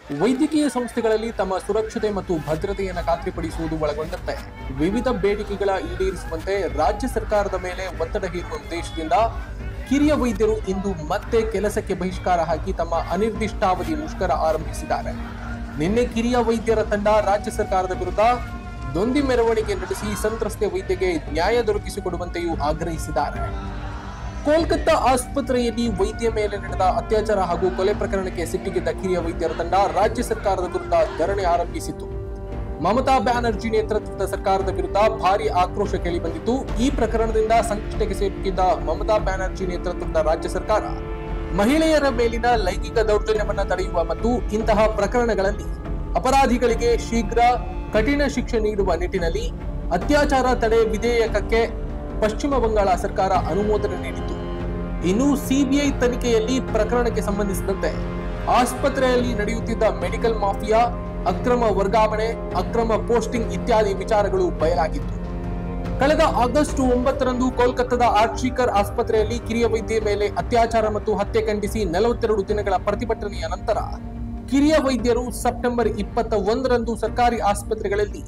ವೈದ್ಯಕೀಯ ಸಂಸ್ಥೆಗಳಲ್ಲಿ ತಮ್ಮ ಸುರಕ್ಷತೆ ಮತ್ತು ಭದ್ರತೆಯನ್ನು ಖಾತ್ರಿಪಡಿಸುವುದು ಒಳಗೊಂಡಂತೆ ವಿವಿಧ ಬೇಡಿಕೆಗಳ ಈಡೇರಿಸುವಂತೆ ರಾಜ್ಯ ಸರ್ಕಾರದ ಮೇಲೆ ಒತ್ತಡ ಹೇರುವ ಉದ್ದೇಶದಿಂದ ಕಿರಿಯ ವೈದ್ಯರು ಇಂದು ಮತ್ತೆ ಕೆಲಸಕ್ಕೆ ಬಹಿಷ್ಕಾರ ಹಾಕಿ ತಮ್ಮ ಅನಿರ್ದಿಷ್ಟಾವಧಿ ಮುಷ್ಕರ ಆರಂಭಿಸಿದ್ದಾರೆ ನಿನ್ನೆ ಕಿರಿಯ ವೈದ್ಯರ ತಂಡ ರಾಜ್ಯ ಸರ್ಕಾರದ ವಿರುದ್ಧ ದೊಂದಿ ಮೆರವಣಿಗೆ ನಡೆಸಿ ಸಂತ್ರಸ್ತೆ ವೈದ್ಯಗೆ ನ್ಯಾಯ ದೊರಕಿಸಿಕೊಡುವಂತೆಯೂ ಆಗ್ರಹಿಸಿದ್ದಾರೆ ಕೋಲ್ಕತ್ತಾ ಆಸ್ಪತ್ರೆಯಲ್ಲಿ ವೈದ್ಯ ಮೇಲೆ ನಡೆದ ಅತ್ಯಾಚಾರ ಹಾಗೂ ಕೊಲೆ ಪ್ರಕರಣಕ್ಕೆ ಸಿಟ್ಟಿಗೆದ್ದ ಕಿರಿಯ ವೈದ್ಯರ ತಂಡ ರಾಜ್ಯ ಸರ್ಕಾರದ ವಿರುದ್ಧ ಧರಣಿ ಆರಂಭಿಸಿತು ಮಮತಾ ಬ್ಯಾನರ್ಜಿ ನೇತೃತ್ವದ ಸರ್ಕಾರದ ವಿರುದ್ಧ ಭಾರಿ ಆಕ್ರೋಶ ಕೇಳಿಬಂದಿತ್ತು ಈ ಪ್ರಕರಣದಿಂದ ಸಂಕಷ್ಟಕ್ಕೆ ಸಿಲುಕಿದ್ದ ಮಮತಾ ಬ್ಯಾನರ್ಜಿ ನೇತೃತ್ವದ ರಾಜ್ಯ ಸರ್ಕಾರ ಮಹಿಳೆಯರ ಮೇಲಿನ ಲೈಂಗಿಕ ದೌರ್ಜನ್ಯವನ್ನ ತಡೆಯುವ ಮತ್ತು ಇಂತಹ ಪ್ರಕರಣಗಳಲ್ಲಿ ಅಪರಾಧಿಗಳಿಗೆ ಶೀಘ್ರ ಕಠಿಣ ಶಿಕ್ಷೆ ನೀಡುವ ನಿಟ್ಟಿನಲ್ಲಿ ಅತ್ಯಾಚಾರ ತಡೆ ವಿಧೇಯಕಕ್ಕೆ ಪಶ್ಚಿಮ ಬಂಗಾಳ ಸರ್ಕಾರ ಅನುಮೋದನೆ ನೀಡಿತು ಇನ್ನು ಸಿಬಿಐ ತನಿಖೆಯಲ್ಲಿ ಪ್ರಕರಣಕ್ಕೆ ಸಂಬಂಧಿಸಿದಂತೆ ಆಸ್ಪತ್ರೆಯಲ್ಲಿ ನಡೆಯುತ್ತಿದ್ದ ಮೆಡಿಕಲ್ ಮಾಫಿಯಾ ಅಕ್ರಮ ವರ್ಗಾವಣೆ ಅಕ್ರಮ ಪೋಸ್ಟಿಂಗ್ ಇತ್ಯಾದಿ ವಿಚಾರಗಳು ಬಯಲಾಗಿತ್ತು ಕಳೆದ ಆಗಸ್ಟ್ ಒಂಬತ್ತರಂದು ಕೋಲ್ಕತ್ತಾದ ಆರ್ಚಿಕರ್ ಆಸ್ಪತ್ರೆಯಲ್ಲಿ ಕಿರಿಯ ವೈದ್ಯ ಮೇಲೆ ಅತ್ಯಾಚಾರ ಮತ್ತು ಹತ್ಯೆ ಖಂಡಿಸಿ ನಲವತ್ತೆರಡು ದಿನಗಳ ಪ್ರತಿಭಟನೆಯ ನಂತರ ಕಿರಿಯ ವೈದ್ಯರು ಸೆಪ್ಟೆಂಬರ್ ಇಪ್ಪತ್ತ ಒಂದರಂದು ಸರ್ಕಾರಿ ಆಸ್ಪತ್ರೆಗಳಲ್ಲಿ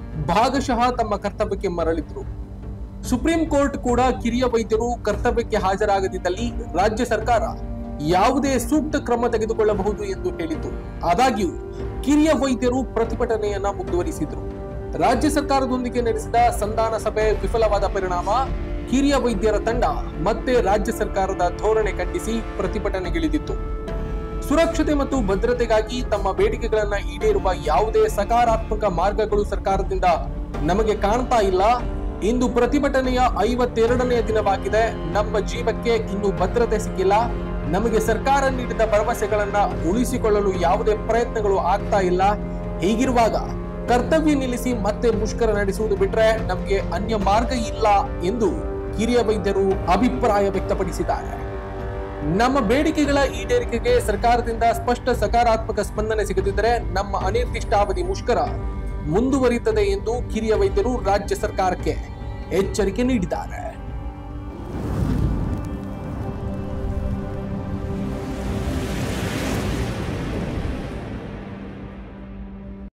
ಭಾಗಶಃ ತಮ್ಮ ಕರ್ತವ್ಯಕ್ಕೆ ಮರಳಿದ್ರು ಸುಪ್ರೀಂ ಕೋರ್ಟ್ ಕೂಡ ಕಿರಿಯ ವೈದ್ಯರು ಕರ್ತವ್ಯಕ್ಕೆ ಹಾಜರಾಗದಿದ್ದಲ್ಲಿ ರಾಜ್ಯ ಸರ್ಕಾರ ಯಾವುದೇ ಸೂಕ್ತ ಕ್ರಮ ತೆಗೆದುಕೊಳ್ಳಬಹುದು ಎಂದು ಹೇಳಿತು ಆದಾಗ್ಯೂ ಕಿರಿಯ ವೈದ್ಯರು ಪ್ರತಿಭಟನೆಯನ್ನ ಮುಂದುವರಿಸಿದ್ರು ರಾಜ್ಯ ಸರ್ಕಾರದೊಂದಿಗೆ ನಡೆಸಿದ ಸಂಧಾನ ಸಭೆ ವಿಫಲವಾದ ಪರಿಣಾಮ ಕಿರಿಯ ವೈದ್ಯರ ತಂಡ ಮತ್ತೆ ರಾಜ್ಯ ಸರ್ಕಾರದ ಧೋರಣೆ ಖಂಡಿಸಿ ಪ್ರತಿಭಟನೆಗಿಳಿದಿತ್ತು ಸುರಕ್ಷತೆ ಮತ್ತು ಭದ್ರತೆಗಾಗಿ ತಮ್ಮ ಬೇಡಿಕೆಗಳನ್ನ ಈಡೇರುವ ಯಾವುದೇ ಸಕಾರಾತ್ಮಕ ಮಾರ್ಗಗಳು ಸರ್ಕಾರದಿಂದ ನಮಗೆ ಕಾಣ್ತಾ ಇಲ್ಲ ಇಂದು ಪ್ರತಿಭಟನೆಯ ಐವತ್ತೆರಡನೆಯ ದಿನವಾಗಿದೆ ನಮ್ಮ ಜೀವಕ್ಕೆ ಇನ್ನು ಭದ್ರತೆ ಸಿಕ್ಕಿಲ್ಲ ನಮಗೆ ಸರ್ಕಾರ ನೀಡಿದ ಭರವಸೆಗಳನ್ನ ಉಳಿಸಿಕೊಳ್ಳಲು ಯಾವುದೇ ಪ್ರಯತ್ನಗಳು ಆಗ್ತಾ ಇಲ್ಲ ಹೀಗಿರುವಾಗ ಕರ್ತವ್ಯ ನಿಲ್ಲಿಸಿ ಮತ್ತೆ ಮುಷ್ಕರ ನಡೆಸುವುದು ಬಿಟ್ರೆ ನಮಗೆ ಅನ್ಯ ಮಾರ್ಗ ಇಲ್ಲ ಎಂದು ಹಿರಿಯ ವೈದ್ಯರು ಅಭಿಪ್ರಾಯ ವ್ಯಕ್ತಪಡಿಸಿದ್ದಾರೆ ನಮ್ಮ ಬೇಡಿಕೆಗಳ ಈಡೇರಿಕೆಗೆ ಸರ್ಕಾರದಿಂದ ಸ್ಪಷ್ಟ ಸಕಾರಾತ್ಮಕ ಸ್ಪಂದನೆ ಸಿಗದಿದ್ದರೆ ನಮ್ಮ ಅನಿರ್ದಿಷ್ಟಾವಧಿ ಮುಷ್ಕರ ಮುಂದುವರಿಯುತ್ತದೆ ಎಂದು ಕಿರಿಯ ವೈದ್ಯರು ರಾಜ್ಯ ಸರ್ಕಾರಕ್ಕೆ ಎಚ್ಚರಿಕೆ ನೀಡಿದ್ದಾರೆ